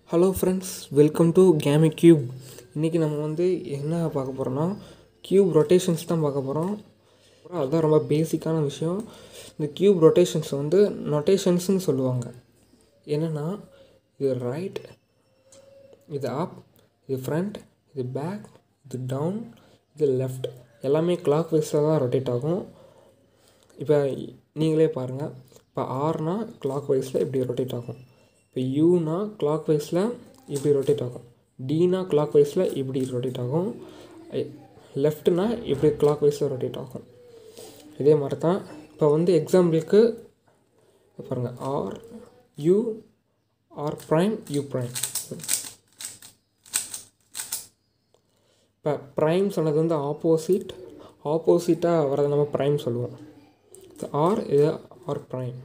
hello friends welcome to Cami cube இன்றைக்கி நம்ம வந்து என்ன பார்க்க போகிறோன்னா கியூப் ரொட்டேஷன்ஸ் தான் பார்க்க போகிறோம் அதுதான் ரொம்ப பேசிக்கான விஷயம் இந்த கியூப் ரொட்டேஷன்ஸ் வந்து நொட்டேஷன்ஸ்னு சொல்லுவாங்க என்னென்னா இது ரைட் இது அப் இது ஃப்ரண்ட் இது பேக் இது டவுன் இது லெஃப்ட் எல்லாமே கிளாக் வைஸில் தான் ரொட்டேட் ஆகும் இப்போ நீங்களே பாருங்கள் இப்போ ஆர்னா கிளாக் வைஸில் இப்படி ரொட்டேட் ஆகும் இப்போ யூனா கிளாக் வைஸில் இப்படி ரொட்டேட் ஆகும் டீனா கிளாக் வைஸில் இப்படி ரொட்டேட் ஆகும் லெஃப்ட்னா இப்படி கிளாக் வைஸில் ரொட்டேட் ஆகும் இதே மாதிரி தான் இப்போ வந்து எக்ஸாம்பிளுக்கு பாருங்கள் R U R prime U prime இப்போ ப்ரைம் சொன்னது வந்து ஆப்போசிட் ஆப்போசிட்டாக வரதை நம்ம ப்ரைம் சொல்லுவோம் ஆர் இது ஆர் ப்ரைம்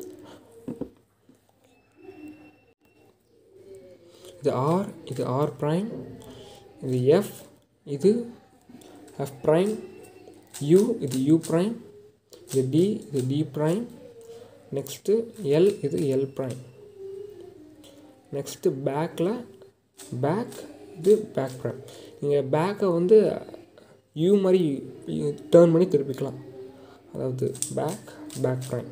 இது ஆர் இது ஆர் ப்ரைம் இது எஃப் இது எஃப் ப்ரைம் யூ இது யூ ப்ரைம் இது டி இது டி ப்ரைம் நெக்ஸ்ட்டு எல் இது எல் ப்ரைம் நெக்ஸ்ட்டு பேக்கில் பேக் இது பேக் ப்ரைம் நீங்கள் பேக்கை வந்து யூ மாதிரி டேர்ன் பண்ணி திருப்பிக்கலாம் அதாவது பேக் பேக் ப்ரைம்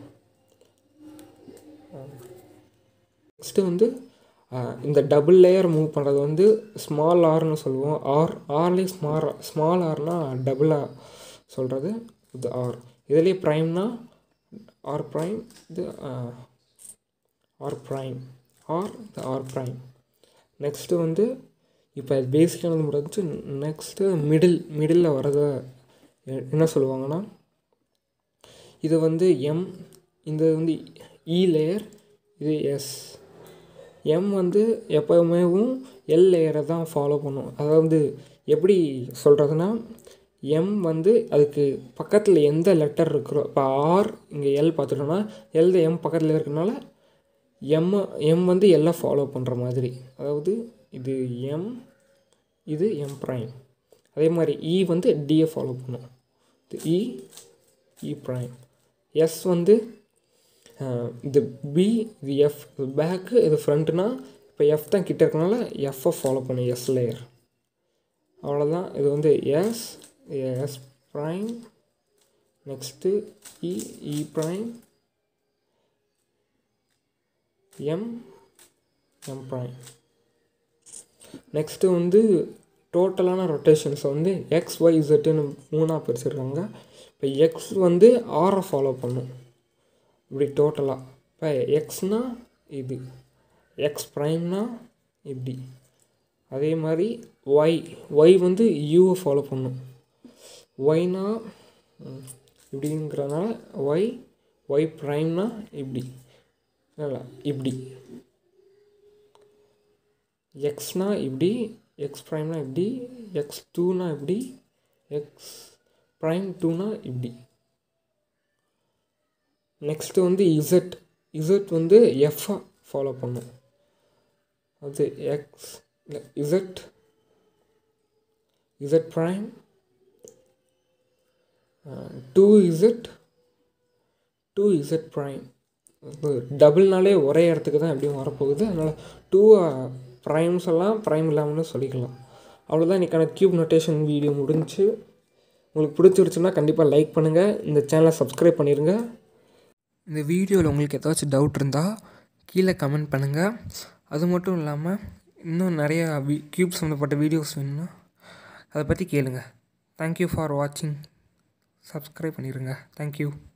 நெக்ஸ்ட்டு வந்து இந்த டபுள் லேயர் மூவ் பண்ணுறது வந்து ஸ்மால் ஆர்னு சொல்லுவோம் ஆர் ஆர்லேயே ஸ்மால் ஸ்மால் ஆர்னா டபுளாக சொல்கிறது இது ஆர் இதுலேயே ப்ரைம்னா ஆர் ப்ரைம் இது ஆர் ப்ரைம் ஆர் இது ஆர் ப்ரைம் நெக்ஸ்ட்டு வந்து இப்போ பேசிக்கானது முடிஞ்சு நெக்ஸ்ட்டு மிடில் மிடில் வரத என்ன சொல்லுவாங்கன்னா இது வந்து எம் இந்த வந்து இ லேயர் இது எஸ் எம் வந்து எப்போவுமேவும் எல் லேயரை தான் ஃபாலோ பண்ணும் அதாவது எப்படி சொல்கிறதுனா எம் வந்து அதுக்கு பக்கத்தில் எந்த லெட்டர் இருக்கிறோ இப்போ ஆர் இங்கே எல் பார்த்துட்டோன்னா எல் எம் பக்கத்தில் இருக்கிறனால எம் எம் வந்து எல்லாம் ஃபாலோ பண்ணுற மாதிரி அதாவது இது எம் இது எம் ப்ரைம் அதே மாதிரி இ வந்து டியை ஃபாலோ பண்ணும் இது இ இ ப்ரைம் எஸ் வந்து இது பி இது எஃப் இது பேக்கு இது ஃப்ரண்ட்னா இப்போ எஃப் தான் கிட்ட இருக்கனால எஃப்ஐ ஃபாலோ பண்ணும் எஸ் லேயர் அவ்வளோதான் இது வந்து S S prime next E E prime M M prime next வந்து டோட்டலான ரொட்டேஷன்ஸை வந்து எக்ஸ் ஒய் இசட்டுன்னு மூணாக பிரிச்சிருக்காங்க இப்போ எக்ஸ் வந்து ஆரை ஃபாலோ பண்ணும் இப்படி டோட்டலாக இப்போ எக்ஸ்னால் இது எக்ஸ் ப்ரைம்னா இப்படி அதே மாதிரி ஒய் ஒய் வந்து யூவை ஃபாலோ பண்ணும் ஒய்னா இப்படிங்கிறதுனால ஒய் ஒய் ப்ரைம்னா இப்படி இல்லை இப்படி எக்ஸ்னா இப்படி எக்ஸ் ப்ரைம்னா இப்படி எக்ஸ் டூனா இப்படி எக்ஸ் ப்ரைம் டூனா இப்படி நெக்ஸ்ட்டு வந்து இசட் இசட் வந்து எஃப்ஐ ஃபாலோ பண்ணும் அது எக்ஸ் இல்லை Z Z prime two Z two Z prime டபுள்னாலே ஒரே இடத்துக்கு தான் எப்படியும் வரப்போகுது அதனால் டூ ப்ரைம்ஸ் எல்லாம் ப்ரைம் இல்லாமல்னு சொல்லிக்கலாம் அவ்வளோதான் இன்றைக்கான க்யூப் நோட்டேஷன் வீடியோ முடிஞ்சு உங்களுக்கு பிடிச்சிருச்சுன்னா கண்டிப்பாக லைக் பண்ணுங்கள் இந்த சேனலை சப்ஸ்கிரைப் பண்ணிடுங்க இந்த வீடியோவில் உங்களுக்கு ஏதாச்சும் டவுட் இருந்தால் கீழே கமெண்ட் பண்ணுங்கள் அது மட்டும் இல்லாமல் இன்னும் நிறையா வி க்யூப் சம்மந்தப்பட்ட வீடியோஸ் வேணும்னா அதை பற்றி கேளுங்க தேங்க்யூ ஃபார் வாட்சிங் சப்ஸ்கிரைப் பண்ணிடுங்க தேங்க்யூ